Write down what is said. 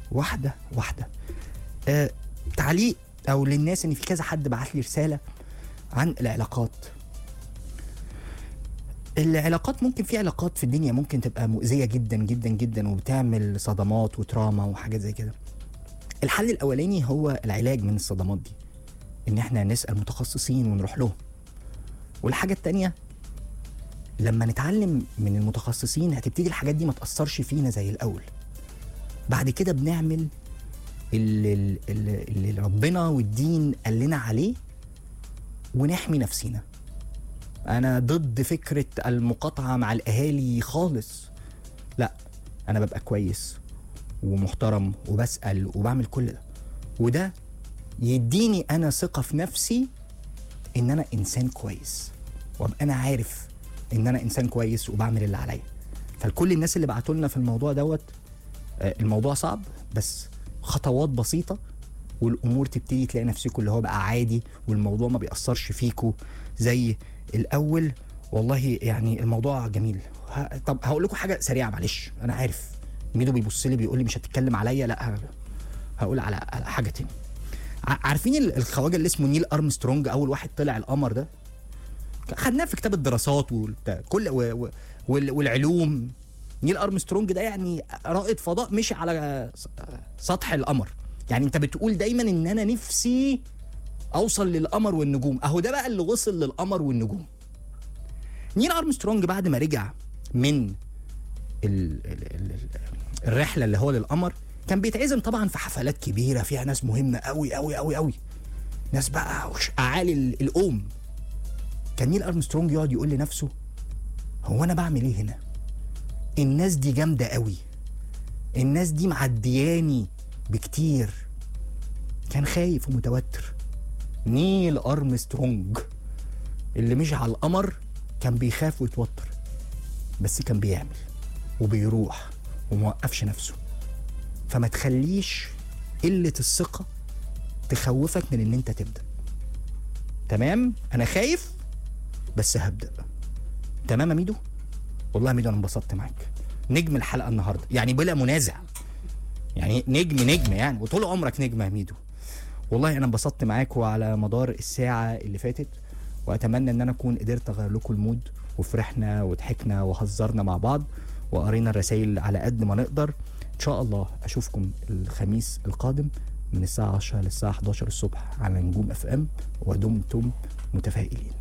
واحده واحده آه تعليق او للناس ان في كذا حد بعت لي رساله عن العلاقات العلاقات ممكن في علاقات في الدنيا ممكن تبقى مؤذيه جدا جدا جدا وبتعمل صدمات وتراما وحاجات زي كده الحل الاولاني هو العلاج من الصدمات دي ان احنا نسال متخصصين ونروح لهم والحاجه التانيه لما نتعلم من المتخصصين هتبتدي الحاجات دي ما تاثرش فينا زي الاول بعد كده بنعمل اللي, اللي, اللي ربنا والدين قال لنا عليه ونحمي نفسينا انا ضد فكره المقاطعه مع الاهالي خالص لا انا ببقى كويس ومحترم وبسال وبعمل كل ده وده يديني انا ثقه في نفسي ان انا انسان كويس وابقى انا عارف ان انا انسان كويس وبعمل اللي عليا فلكل الناس اللي بعتوا لنا في الموضوع دوت آه، الموضوع صعب بس خطوات بسيطه والامور تبتدي تلاقي نفسكم اللي هو بقى عادي والموضوع ما بيأثرش فيكم زي الاول والله يعني الموضوع جميل ه- طب هقول لكم حاجه سريعه معلش انا عارف ميدو بيبص لي بيقول لي مش هتتكلم عليا لا ه- هقول على على حاجه تاني ع- عارفين ال- الخواجه اللي اسمه نيل ارمسترونج اول واحد طلع القمر ده خدناه في كتاب الدراسات والبتاع كل و و وال- والعلوم نيل ارمسترونج ده يعني رائد فضاء مشي على س- سطح القمر يعني انت بتقول دايما ان انا نفسي اوصل للقمر والنجوم اهو ده بقى اللي وصل للقمر والنجوم نيل ارمسترونج بعد ما رجع من ال ال ال ال الرحله اللي هو للقمر كان بيتعزم طبعا في حفلات كبيره فيها ناس مهمه قوي قوي قوي قوي ناس بقى وش- اعالي ال- القوم كان نيل ارمسترونج يقعد يقول لنفسه هو انا بعمل ايه هنا الناس دي جامده قوي الناس دي معدياني بكتير كان خايف ومتوتر نيل ارمسترونج اللي مشي على القمر كان بيخاف ويتوتر بس كان بيعمل وبيروح وموقفش نفسه فما تخليش قلة الثقة تخوفك من ان انت تبدأ تمام انا خايف بس هبدأ تمام يا ميدو والله يا ميدو انا انبسطت معاك نجم الحلقة النهاردة يعني بلا منازع يعني نجم نجم يعني وطول عمرك نجم يا ميدو والله انا انبسطت معاك وعلى مدار الساعه اللي فاتت واتمنى ان انا اكون قدرت اغير لكم المود وفرحنا وضحكنا وهزرنا مع بعض وقرينا الرسائل على قد ما نقدر ان شاء الله اشوفكم الخميس القادم من الساعه 10 للساعه 11 الصبح على نجوم اف ام ودمتم متفائلين